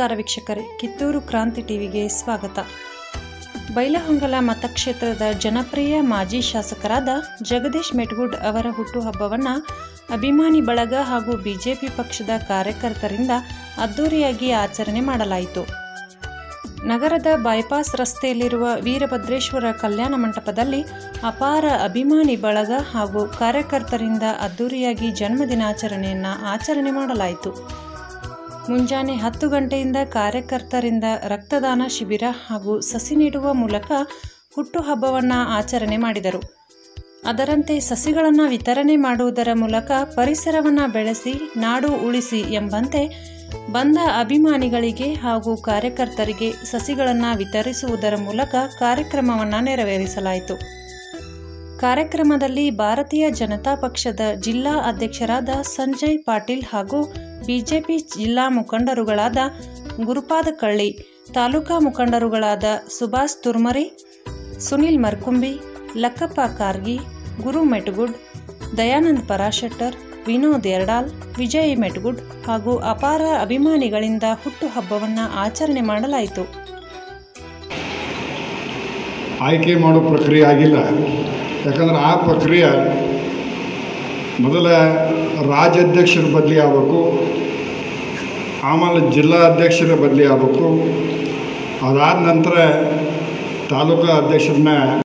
ನಮಸ್ಕಾರ ವೀಕ್ಷಕರೇ ಕಿತ್ತೂರು ಕ್ರಾಂತಿ ಟಿವಿಗೆ ಸ್ವಾಗತ ಬೈಲಹೊಂಗಲ ಮತಕ್ಷೇತ್ರದ ಜನಪ್ರಿಯ ಮಾಜಿ ಶಾಸಕರಾದ ಜಗದೀಶ್ ಮೆಟ್ಗುಡ್ ಅವರ ಹುಟ್ಟುಹಬ್ಬವನ್ನು ಅಭಿಮಾನಿ ಬಳಗ ಹಾಗೂ ಬಿಜೆಪಿ ಪಕ್ಷದ ಕಾರ್ಯಕರ್ತರಿಂದ ಅದ್ದೂರಿಯಾಗಿ ಆಚರಣೆ ಮಾಡಲಾಯಿತು ನಗರದ ಬೈಪಾಸ್ ರಸ್ತೆಯಲ್ಲಿರುವ ವೀರಭದ್ರೇಶ್ವರ ಕಲ್ಯಾಣ ಮಂಟಪದಲ್ಲಿ ಅಪಾರ ಅಭಿಮಾನಿ ಬಳಗ ಹಾಗೂ ಕಾರ್ಯಕರ್ತರಿಂದ ಅದ್ದೂರಿಯಾಗಿ ಜನ್ಮದಿನಾಚರಣೆಯನ್ನು ಆಚರಣೆ ಮಾಡಲಾಯಿತು ಮುಂಜಾನೆ ಹತ್ತು ಗಂಟೆಯಿಂದ ಕಾರ್ಯಕರ್ತರಿಂದ ರಕ್ತದಾನ ಶಿಬಿರ ಹಾಗೂ ಸಸಿ ನೆಡುವ ಮೂಲಕ ಹುಟ್ಟುಹಬ್ಬವನ್ನು ಆಚರಣೆ ಮಾಡಿದರು ಅದರಂತೆ ಸಸಿಗಳನ್ನು ವಿತರಣೆ ಮಾಡುವುದರ ಮೂಲಕ ಪರಿಸರವನ್ನು ಬೆಳೆಸಿ ನಾಡು ಉಳಿಸಿ ಎಂಬಂತೆ ಬಂದ ಅಭಿಮಾನಿಗಳಿಗೆ ಹಾಗೂ ಕಾರ್ಯಕರ್ತರಿಗೆ ಸಸಿಗಳನ್ನು ವಿತರಿಸುವುದರ ಮೂಲಕ ಕಾರ್ಯಕ್ರಮವನ್ನು ನೆರವೇರಿಸಲಾಯಿತು ಕಾರ್ಯಕ್ರಮದಲ್ಲಿ ಭಾರತೀಯ ಜನತಾ ಪಕ್ಷದ ಜಿಲ್ಲಾ ಅಧ್ಯಕ್ಷರಾದ ಸಂಜಯ್ ಪಾಟೀಲ್ ಹಾಗೂ ಬಿಜೆಪಿ ಜಿಲ್ಲಾ ಮುಖಂಡರುಗಳಾದ ಗುರುಪಾದ ಕಳ್ಳಿ ತಾಲೂಕಾ ಮುಖಂಡರುಗಳಾದ ಸುಭಾಷ್ ತುರ್ಮರಿ ಸುನಿಲ್ ಮರ್ಕುಂಬಿ ಲಕ್ಕಪ್ಪ ಕಾರ್ಗಿ ಗುರು ಮೆಟ್ಗುಡ್ ದಯಾನಂದ್ ಪರಾಶೆಟ್ಟರ್ ವಿನೋದ್ ಎರಡಾಲ್ ವಿಜಯ್ ಮೆಟ್ಗುಡ್ ಹಾಗೂ ಅಪಾರ ಅಭಿಮಾನಿಗಳಿಂದ ಹುಟ್ಟುಹಬ್ಬವನ್ನು ಆಚರಣೆ ಮಾಡಲಾಯಿತು ಆಯ್ಕೆ ಮಾಡೋ ಪ್ರಕ್ರಿಯೆ ಆಗಿಲ್ಲ ಯಾಕಂದ್ರೆ ಆ ಪ್ರಕ್ರಿಯೆ ಮೊದಲ ರಾಜ್ಯಾಧ್ಯಕ್ಷರ ಬದಲಿ ಆಗಬೇಕು ಆಮೇಲೆ ಜಿಲ್ಲಾ ಅಧ್ಯಕ್ಷರ ಬದಲಿ ಆಗಬೇಕು ಅದಾದ ನಂತರ ತಾಲೂಕು ಅಧ್ಯಕ್ಷರನ್ನ